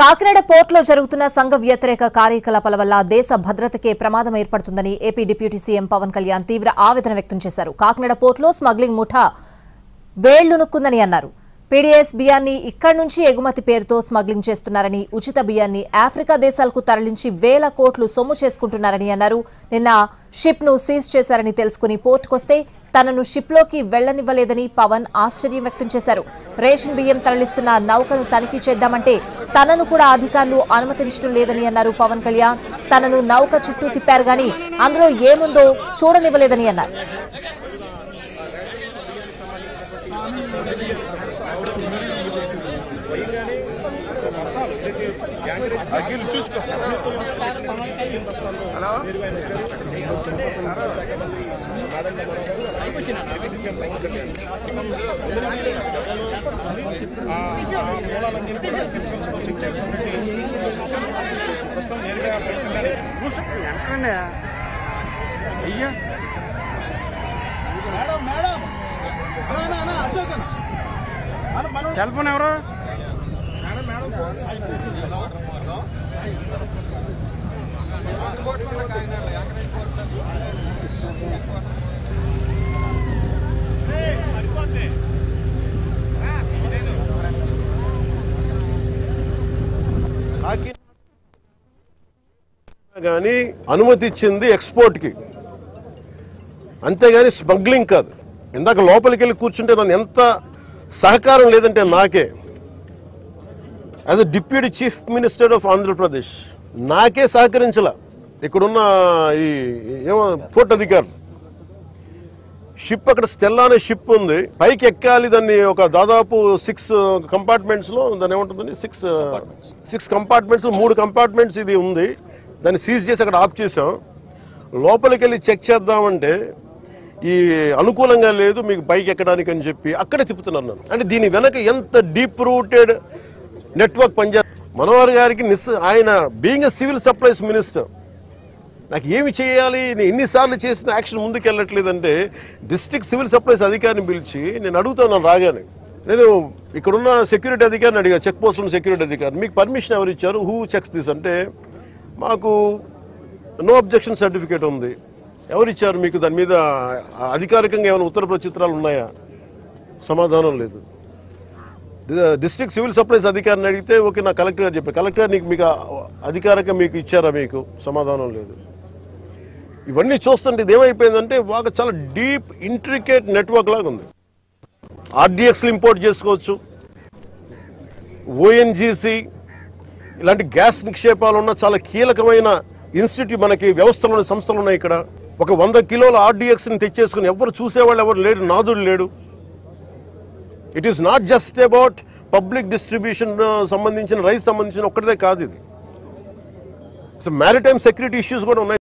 కాకినాడ పోర్టులో జరుగుతున్న సంఘ వ్యతిరేక కార్యకలాపాల వల్ల దేశ భద్రతకే ప్రమాదం ఏర్పడుతుందని AP deputy CM Pawan Kalyan తీవ్ర ఆవేదన వ్యక్తం చేశారు కాకినాడ పోర్టులో స్మగ్లింగ్ ముఠా వేళ్లునుక్కుందని అన్నారు పీడీఎస్ బియ్యాన్ని ఇక్కడి నుంచి ఎగుమతి పేరుతో స్మగ్లింగ్ చేస్తున్నారని ఉచిత బియ్యాన్ని ఆఫ్రికా దేశాలకు తరలించి వేల కోట్లు సొమ్ము చేసుకుంటున్నారని అన్నారు నిన్న షిప్ ను సీజ్ చేశారని తెలుసుకుని పోర్టుకొస్తే తనను షిప్లోకి వెళ్లనివ్వలేదని పవన్ ఆశ్చర్యం వ్యక్తం చేశారు రేషన్ బియ్యం తరలిస్తున్న నౌకను తనిఖీ చేద్దామంటే తనను కూడా అధికారులు అనుమతించడం లేదని అన్నారు పవన్ కళ్యాణ్ తనను నౌక చుట్టూ తిప్పారు గాని అందులో ఏముందో చూడనివ్వలేదని అన్నారు ఎక్కడండి అయ్యా సెల్ ఫోన్ ఎవరు కాకి కానీ అనుమతి ఇచ్చింది ఎక్స్పోర్ట్కి అంతేగాని స్మగ్లింగ్ కాదు ఇందాక లోపలికి వెళ్ళి కూర్చుంటే నన్ను ఎంత సహకారం లేదంటే నాకే as a deputy chief minister of Andhra Pradesh నాకే సహకరించాల ఇక్కడున్న ఈ ఏమో పోర్ట్ అధికారులు షిప్ అక్కడ స్టెల్లా అనే షిప్ ఉంది పైకి ఎక్కాలి దాన్ని ఒక దాదాపు సిక్స్ కంపార్ట్మెంట్స్ లో దాన్ని ఏముంటుందండి సిక్స్ సిక్స్ కంపార్ట్మెంట్స్ మూడు కంపార్ట్మెంట్స్ ఇది ఉంది దాన్ని సీజ్ చేసి అక్కడ ఆఫ్ చేసాం లోపలికి వెళ్ళి చెక్ చేద్దామంటే ఈ అనుకూలంగా లేదు మీకు పైకి ఎక్కడానికి అని చెప్పి అక్కడే తిప్పుతున్నాను నన్ను అంటే దీని వెనక ఎంత డీప్ రూటెడ్ నెట్వర్క్ పనిచేస్తుంది మనోహర్ గారికి నిస్ ఆయన being a civil supplies minister నాకు ఏమి చేయాలి నేను ఎన్నిసార్లు చేసిన యాక్షన్ ముందుకు వెళ్ళట్లేదంటే డిస్ట్రిక్ట్ సివిల్ సప్లైస్ అధికారిని పిలిచి నేను అడుగుతున్నాను రాగానే నేను ఇక్కడున్న సెక్యూరిటీ అధికారిని అడిగా చెక్ పోస్టుల సెక్యూరిటీ అధికారి మీకు పర్మిషన్ ఎవరు ఇచ్చారు హూ చెక్స్ దిస్ అంటే మాకు నో అబ్జెక్షన్ సర్టిఫికేట్ ఉంది ఎవరు ఇచ్చారు మీకు దాని మీద అధికారికంగా ఏమైనా ఉత్తర ప్రచిత్రాలు ఉన్నాయా సమాధానం లేదు డిస్ట్రిక్ట్ సివిల్ సప్లైస్ అధికారిని అడిగితే ఓకే నా కలెక్టర్ గారు చెప్పారు కలెక్టర్ నీకు మీకు అధికారిక మీకు ఇచ్చారా మీకు సమాధానం లేదు ఇవన్నీ చూస్తుంటే ఇది ఏమైపోయిందంటే బాగా చాలా డీప్ ఇంట్రికేట్ నెట్వర్క్ లాగా ఉంది ఆర్డిఎక్స్లు ఇంపోర్ట్ చేసుకోవచ్చు ఓఎన్జీసీ ఇలాంటి గ్యాస్ నిక్షేపాలు ఉన్న చాలా కీలకమైన ఇన్స్టిట్యూట్ మనకి వ్యవస్థలు సంస్థలు ఉన్నాయి ఇక్కడ ఒక వంద కిలోల ఆర్డిఎక్స్ని తెచ్చేసుకుని ఎవరు చూసేవాళ్ళు ఎవరు లేడు నాదుడు లేడు it is not just about public distribution సంబంధించిన రైస్ సంబంధించిన ఒక్కటిదే కాదు ఇది సో మ్యారిటైమ్ సెక్యూరిటీ ఇష్యూస్ కూడా ఉన్నాయి